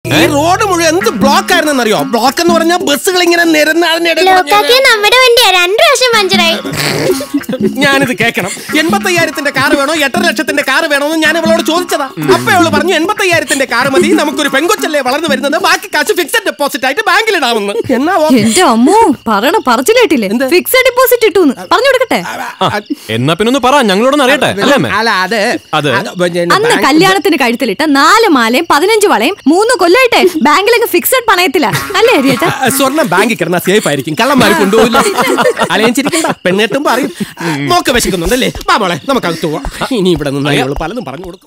ഈ റോഡ് മുഴുവൻ എന്ത് ബ്ലോക്ക് ആയിരുന്നെന്ന് അറിയോ ബ്ലോക്ക് എന്ന് പറഞ്ഞാൽ ബസ്സുകൾ ഇങ്ങനെ നിരന്നാടിനിടയിൽ ലോക്കാക്കിയ നമ്മുടെ വണ്ടിയാ രണ്ടു പ്രാവശ്യം പഞ്ചറായി ഞാനിത് കേൾക്കണം എൺപത്തയ്യായിരത്തിന്റെ കാർ വേണോ എട്ടര ലക്ഷത്തിന്റെ കാർ വേണോ എന്ന് ഞാൻ ഇവളോട് ചോദിച്ചതാ അപ്പൊ അവള് പറഞ്ഞു എൺപത്തയ്യായിരത്തിന്റെ കാർ മതി നമുക്കൊരു പെങ്കൊച്ചല്ലേ വളർന്നു വരുന്നത് ബാക്കി കാശ് ഫിക്സഡ് ഡെപ്പോസിറ്റ് ആയിട്ട് ബാങ്കിൽ ഇടാമെന്ന് എന്നാവോ എന്റെ അമ്മോ പറയണ പറച്ചിലേട്ടില്ലേ ഫിക്സഡ് ഡിപ്പോസിറ്റ് ഇട്ടൂന്ന് പറഞ്ഞു കൊടുക്കട്ടെ എന്നാ പിന്നെ ഒന്ന് പറ ഞങ്ങളോടൊന്ന് അറിയട്ടെ അല്ലേ അമ്മേ? അല്ല അത് അത് അത് പിന്നെ അന്ന് ബാങ്ക് കല്യാണത്തിന് കഴുത്തിലിട്ട നാല് മാലയും പതിനഞ്ച് വളയും മൂന്ന് കൊല്ലമായിട്ടെ ബാങ്കിലങ്ങ് ഫിക്സഡ് പണയത്തില്ല അല്ലേ ഹരിയേട്ടാ ആ, സ്വർണം ബാങ്കിൽ കിടന്ന സേഫ് ആയിരിക്കും കള്ളന്മാർ കൊണ്ടുപോയില്ല അലയഞ്ചിരിക്കണ്ട പെണ്ണേട്ടും പറയും നോക്ക് വിശക്കുന്നുണ്ടല്ലേ വാ മോളെ നമുക്ക് അകത്ത് പോവാം ഇനി ഇവിടെ നിന്ന് അയാൾ പലതും പറഞ്ഞു കൊടുക്കും